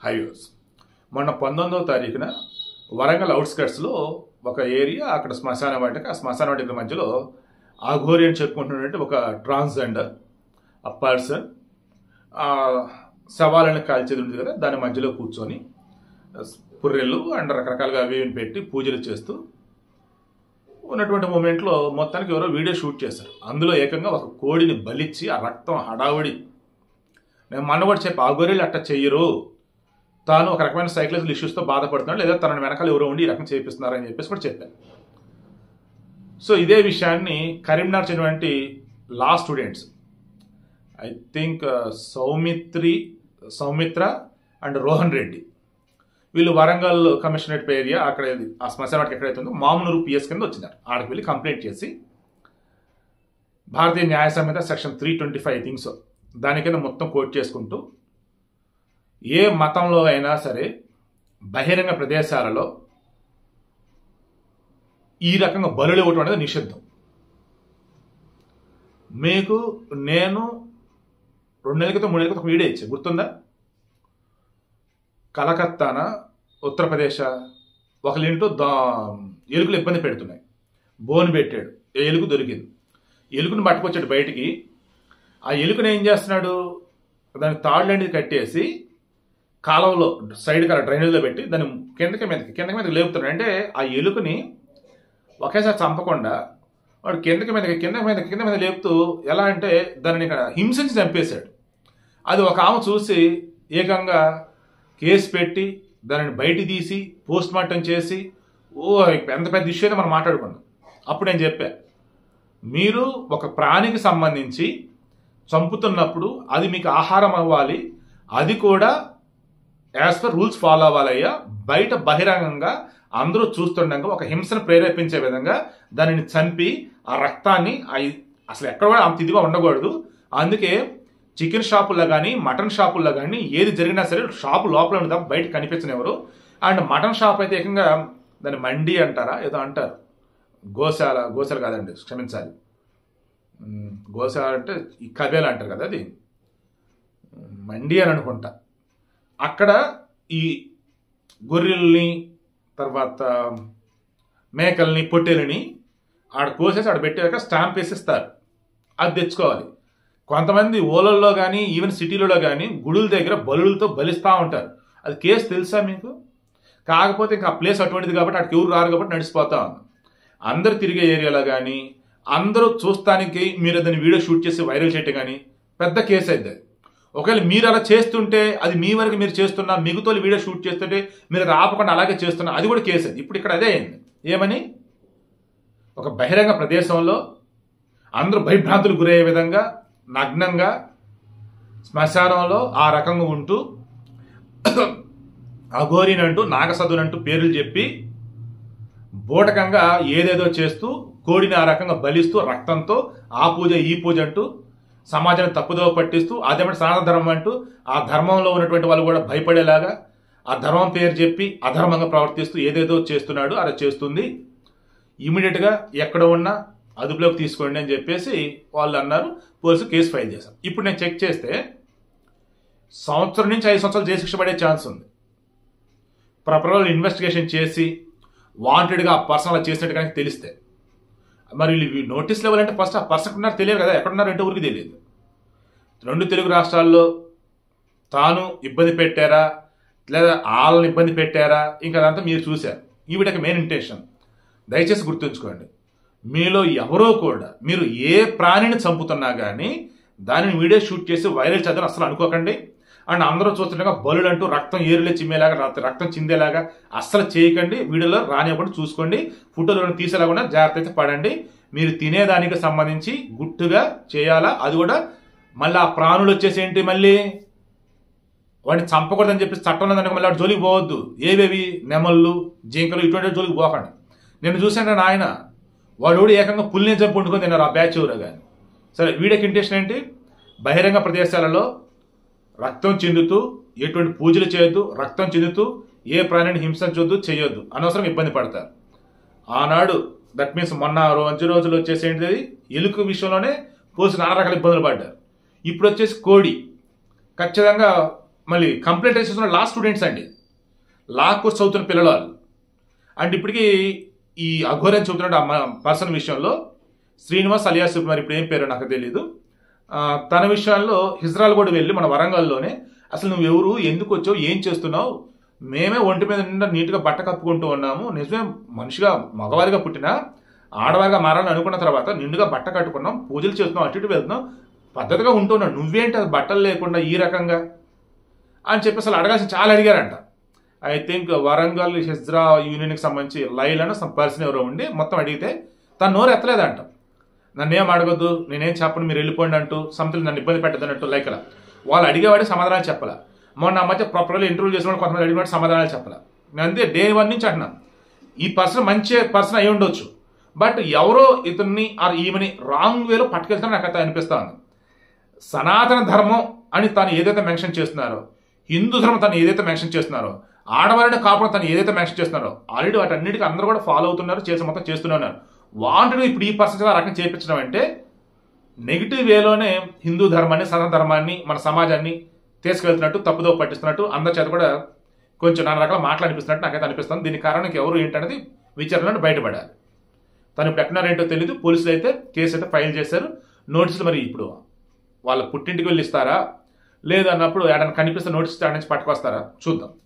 Highways మొన్న పంతొమ్మిదవ తారీఖున వరంగల్ అవుట్స్కట్స్లో ఒక ఏరియా అక్కడ శ్మశాన వాటికి ఆ శ్మశాన వాటికి మధ్యలో ఆఘోరి అని చెప్పుకుంటున్నట్టు ఒక ట్రాన్స్జెండర్ ఆ పర్సన్ శవాలను కాల్చేది ఉంది కదా దాని మధ్యలో కూర్చొని పుర్రెలు అండ్ రకరకాలుగా అవి ఇవి పెట్టి పూజలు చేస్తూ ఉన్నటువంటి మూమెంట్లో మొత్తానికి ఎవరో వీడియో షూట్ చేశారు అందులో ఏకంగా ఒక కోడిని బలిచ్చి ఆ రక్తం హడావుడి నేను మొన్న కూడా చెప్పి ఆ గొర్రెలు అట్ట చెయ్యరు తాను ఒక రకమైన సైకలాజికల్ ఇష్యూస్తో బాధపడుతున్నాడు లేదా తన వెనకాల ఎవరో ఉండి ఈ రకం చేపిస్తున్నారని చెప్పేసి కూడా చెప్పాను సో ఇదే విషయాన్ని కరీంనగర్ చెందినటువంటి law students I think Soumitri Soumitra and Rohan Reddy వీళ్ళు వరంగల్ కమిషనరేట్ ఏరియా అక్కడ ఆ శ్మశానానికి ఎక్కడైతే ఉందో మామునూరు పిఎస్ కింద వచ్చినారు ఆడికి వెళ్ళి కంప్లైంట్ చేసి Bharatiya Nyaya Sanhita section three twenty five things దాని కింద మొత్తం కోట్ చేసుకుంటూ ఏ మతంలో అయినా సరే బహిరంగ ప్రదేశాలలో ఈ రకంగా బలులు ఇవ్వటం అనేది నిషిద్ధం మీకు నేను రెండు నెలల క్రితం మూడు నెలల క్రితం ఒక వీడియో ఇచ్చా గుర్తుందా కలకత్తాన ఉత్తరప్రదేశ్ ఒకరింటూ దా ఎలుకలు ఇబ్బంది పెడుతున్నాయి బోన్ పెట్టాడు ఏ ఎలుక దొరికింది ఎలుకను పట్టుకొచ్చాడు బయటికి ఆ ఎలుకను ఏం చేస్తున్నాడు దానికి తాడులాంటిది కట్టేసి కాలంలో సైడ్ కాల డ్రైనేజ్లో పెట్టి దాన్ని కిందకి మీదకి కిందకి మీదకి లేపుతున్నాడు అంటే ఆ ఎలుకని ఒకేసారి చంపకుండా వాడు కిందకి మీదకి కింద మీద కింద మీద లేపుతూ ఎలా అంటే దానిని ఇక్కడ హింసించి చంపేశాడు అది ఒక ఆమె చూసి ఏకంగా కేసు పెట్టి దానిని బయట తీసి పోస్ట్ మార్టం చేసి ఓ ఎంత పెద్ద ఇష్యూ అయితే మనం మాట్లాడుకున్నాం అప్పుడు నేను చెప్పా మీరు ఒక ప్రాణికి సంబంధించి చంపుతున్నప్పుడు అది మీకు ఆహారం అవ్వాలి అది కూడా యాజ్ పర్ రూల్స్ ఫాలో అవ్వాలయ్యా బయట బహిరంగంగా అందరూ చూస్తుండగా ఒక హింసను ప్రేరేపించే విధంగా దానిని చంపి ఆ రక్తాన్ని ఆ- అసలు ఎక్కడ కూడా అంత ఇదిగా ఉండకూడదు అందుకే చికెన్ షాపుల్లో కానీ మటన్ షాపుల్లో కానీ ఏది జరిగినా సరే షాపు లోపల ఉంది తప్ప బయట కనిపించనివ్వరు అండ్ మటన్ షాప్ అయితే ఏకంగా దాన్ని మండి అంటారా ఏదో అంటారు గోశాల గోశాల కాదండి క్షమించాలి ఉమ్, గోశాల అంటే ఈ కబేల అంటారు కదా అది ఉమ్, మండి అని అనుకుంటా అక్కడ ఈ గొర్రెల్ని తర్వాత మేకల్ని పొట్టేలని ఆడ కోసేసి ఆడ పెట్టాక స్టాంప్ వేసిస్తారు అది తెచ్చుకోవాలి కొంతమంది ఓలల్లో కానీ ఈవెన్ సిటీలలో కానీ గుడుల దగ్గర బలులతో బలిస్తూ ఉంటారు అది కేసు తెలుసా మీకు కాకపోతే ఇంకా ఆ ప్లేస్ అటువంటిది కాబట్టి అక్కడికి ఎవరు రారు కాబట్టి నడిచిపోతా ఉంది అందరు తిరిగే ఏరియాలో కానీ అందరూ చూస్తానికి మీరు దాన్ని వీడియో షూట్ చేసి వైరల్ చేయటం కానీ పెద్ద కేసు అయితే అది. ఒకవేళ మీరు అలా చేస్తుంటే అది మీ వరకు మీరు చేస్తున్నా మిగతా వీడియో షూట్ చేస్తుంటే మీరు అది ఆపకుండా అలాగే చేస్తున్నా అది కూడా కేసు అది ఇప్పుడు ఇక్కడ అదే అయింది ఏమని ఒక బహిరంగ ప్రదేశంలో అందరూ భయభ్రాంతులు గురయ్యే విధంగా నగ్నంగా శ్మశానంలో ఆ రకంగా ఉంటూ అఘోరినంటూ నాగసదునంటూ పేర్లు చెప్పి బూటకంగా ఏదేదో చేస్తూ కోడిని ఆ రకంగా బలిస్తూ రక్తంతో ఆ పూజ ఈ పూజ అంటూ సమాజాన్ని తప్పుదోవ పట్టిస్తూ అదేమంటే సనాతన ధర్మం అంటూ ఆ ధర్మంలో ఉన్నటువంటి వాళ్ళు కూడా భయపడేలాగా ఆ ధర్మం పేరు చెప్పి అధర్మంగా ప్రవర్తిస్తూ ఏదేదో చేస్తున్నాడు అలా చేస్తుంది ఇమీడియట్గా ఎక్కడ ఉన్నా అదుపులోకి తీసుకోండి అని చెప్పేసి వాళ్ళు అన్నారు పోలీసు కేసు ఫైల్ చేశారు ఇప్పుడు నేను చెక్ చేస్తే సంవత్సరం నుంచి ఐదు సంవత్సరాలు జైలు శిక్ష పడే ఛాన్స్ ఉంది ప్రాపర్గా ఇన్వెస్టిగేషన్ చేసి వాంటెడ్గా ఆ పర్సన్ అలా చేసినట్టు కనుక తెలిస్తే మరి వీళ్ళు నోటీస్ లెవెల్ అంటే ఫస్ట్ ఆ పర్సన్ ఉన్నారు తెలియదు కదా ఎక్కడున్నారు అంటే ఊరికి తెలియదు రెండు తెలుగు రాష్ట్రాల్లో తాను ఇబ్బంది పెట్టారా లేదా వాళ్ళని ఇబ్బంది పెట్టారా ఇంకా అదంతా మీరు చూశారు ఈ వీటికి మెయిన్ ఇంటెన్షన్ దయచేసి గుర్తుంచుకోండి మీలో ఎవరో కూడా మీరు ఏ ప్రాణిని చంపుతున్నా కానీ దానిని వీడియో షూట్ చేసి వైరల్ చేద్దాం అసలు అనుకోకండి అండ్ అందరూ చూస్తుండగా బలుడు అంటూ రక్తం ఏరులే చిమ్మేలాగా రక్త- రక్తం చిందేలాగా అస్సలు చేయకండి వీడియోలో రానివ్వకుండా చూసుకోండి ఫోటోలు తీసేలాగా జాగ్రత్త అయితే పడండి మీరు తినేదానికి సంబంధించి గుట్టుగా చేయాలా అది కూడా మళ్ళీ ఆ ప్రాణులు వచ్చేసి ఏంటి మళ్ళీ వాడిని చంపకూడదని చెప్పి చట్టంలో దానికి మళ్ళీ వాడి జోలికి పోవద్దు ఏవేవి నెమళ్ళు జింకలు ఇటువంటి జోలికి పోకండి నేను చూశాను నాయన వాడు కూడా ఏకంగా పుల్లిని చంపు వండుకొని తిన్నారు ఆ బ్యాచ్ ఎవరో కానీ సరే వీడియోకి ఇంటెన్షన్ ఏంటి బహిరంగ ప్రదేశాలలో రక్తం చెందుతూ ఎటువంటి పూజలు చేయొద్దు రక్తం చెందుతూ ఏ ప్రాణిని హింసించొద్దు చేయొద్దు అనవసరం ఇబ్బంది పడతారు ఆనాడు దట్ మీన్స్ మొన్న రోజు రోజులు వచ్చేసి ఏంటిది ఎలుక విషయంలోనే పోలీసులు నానా రకాల ఇబ్బందులు పడ్డారు ఇప్పుడు వచ్చేసి కోడి ఖచ్చితంగా మళ్ళీ కంప్లైంట్ రైజ్ చేస్తున్న లా స్టూడెంట్స్ అండి లా కోర్స్ చదువుతున్న పిల్లలు వాళ్ళు అండ్ ఇప్పటికీ ఈ అఘోరం చదువుతున్న ఆ పర్సన్ విషయంలో శ్రీనివాస్ అలియాస్ మరి ఇప్పుడు ఏం పేరు నాకు తెలియదు ఆ, తన విషయాల్లో హిజ్రాల్ కూడా వెళ్ళి మన వరంగల్లోనే అసలు నువ్వు ఎవరు ఎందుకు వచ్చావు ఏం చేస్తున్నావు మేమే ఒంటి మీద నిండా నీట్గా బట్ట కప్పుకుంటూ ఉన్నాము నిజమే మనిషిగా మగవారిగా పుట్టినా ఆడవారిగా మారాలని అనుకున్న తర్వాత నిండుగా బట్ట కట్టుకున్నాం పూజలు చేస్తున్నాం అటు ఇటు వెళ్తున్నాం పద్ధతిగా ఉంటున్నావు నువ్వేంటి అది బట్టలు లేకుండా ఈ రకంగా అని చెప్పి అసలు అడగాల్సి చాలా అడిగారంట ఐ థింక్ వరంగల్ హిజ్రా యూనియన్కి సంబంధించి లైల్ అని పర్సన్ ఎవరో ఉండి మొత్తం అడిగితే తను నోరు ఎత్తలేదంట నన్ను ఏం అడగొద్దు నేనేం చెప్పను మీరు వెళ్ళిపోండి అంటూ సంథింగ్ నన్ను ఇబ్బంది పెట్టదన్నట్టు లైక్ అలా వాళ్ళు అడిగేవాడి సమాధానాలు చెప్పాల మొన్న ఆ మధ్య ప్రాపర్గా ఇంటర్వ్యూ చేసిన వాళ్ళు కొంతమంది అడిగినట్టు సమాధానాలు చెప్పాల నేను అంతే డే వన్ నుంచి అంటున్నాను ఈ పర్సన్ మంచి పర్సన్ అయి ఉండొచ్చు బట్ ఎవరో ఇతన్ని ఆర్ ఈమెని రాంగ్ వేలో పట్టుకెళ్తారో నాకు అయితే అనిపిస్తా ఉంది సనాతన ధర్మం అని తాను ఏదైతే మెన్షన్ చేస్తున్నారో హిందూ ధర్మం తను ఏదైతే మెన్షన్ చేస్తున్నారో ఆడవారిని కాపురం తను ఏదైతే మెన్షన్ చేస్తున్నారో ఆల్రెడీ వాటన్నిటికీ అందరూ కూడా ఫాలో అవుతున్నారు చేసి మొత్తం చేస్తూనే ఉన్నారు వాంటెడ్ ఇప్పుడు ఈ పర్సన్ ఆ రకం చేయించడం అంటే నెగిటివ్ వేలోనే హిందూ ధర్మాన్ని సనాతన ధర్మాన్ని మన సమాజాన్ని తీసుకెళ్తున్నట్టు తప్పుదో పట్టిస్తున్నట్టు అందరి చేత కూడా కొంచెం నాన్న రకాల మాటలు అనిపిస్తున్నట్టు నాకైతే అనిపిస్తుంది దీని కారణం ఎవరు ఏంటనేది విచారణలో బయటపడాలి తను ఇప్పుడు ఎక్కడున్నారేంటో తెలియదు పోలీసులు అయితే కేసు అయితే ఫైల్ చేశారు నోటీసులు మరి ఇప్పుడు వాళ్ళ పుట్టింటికి వెళ్ళి ఇస్తారా లేదు అన్నప్పుడు ఏడన్నా కనిపిస్తే నోటీస్ నుంచి పట్టుకొస్తారా చూద్దాం